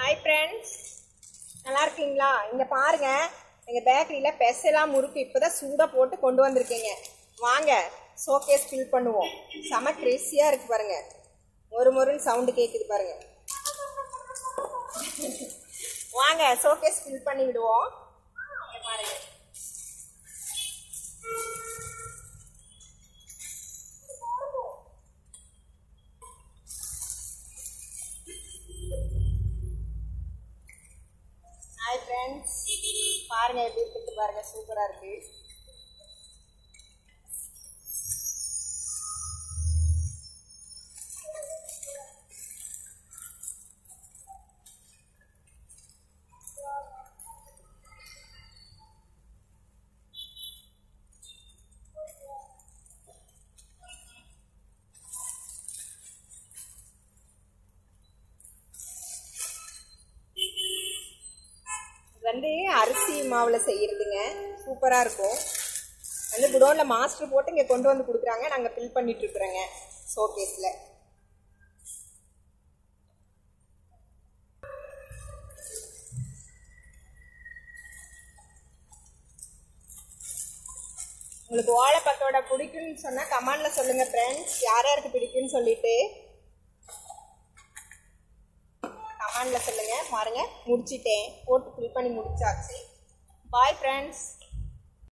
hi friends நல்லா இருக்கீங்களா இங்கே பாருங்க எங்கள் பேக்கரியில் பெசலாம் முறுக்கு இப்போ தான் சூடாக போட்டு கொண்டு வந்திருக்கீங்க வாங்க ஷோகேஸ் ஃபில் பண்ணுவோம் செம கிரேசியாக இருக்கு பாருங்க ஒரு முருன்னு சவுண்டு கேட்குது பாருங்க வாங்க ஷோகேஸ் ஃபில் பண்ணி விடுவோம் இங்க பாருங்க ஹாய் ஃப்ரெண்ட்ஸ் பாருங்க எப்படி இருக்குது பாருங்க சூப்பராக இருக்கு இது வந்து அரிசி மாவில் செய்யறதுங்க சூப்பராக இருக்கும் வந்து குடோனில் மாஸ்டர் போட்டு இங்கே கொண்டு வந்து கொடுக்குறாங்க நாங்கள் ஃபில் பண்ணிட்டு இருக்கிறோங்க ஷோகேஸில் உங்களுக்கு வாழைப்பத்தோட பிடிக்கும்னு சொன்னால் கமெண்டில் சொல்லுங்கள் ஃப்ரெண்ட்ஸ் யார் யாருக்கு பிடிக்கும்னு சொல்லிட்டு கமெண்டில் சொல்லுங்கள் பாருங்க முடிச்சிட்டேன் போட்டு ஃபில் பண்ணி முடிச்சாச்சு பாய் ஃப்ரெண்ட்ஸ்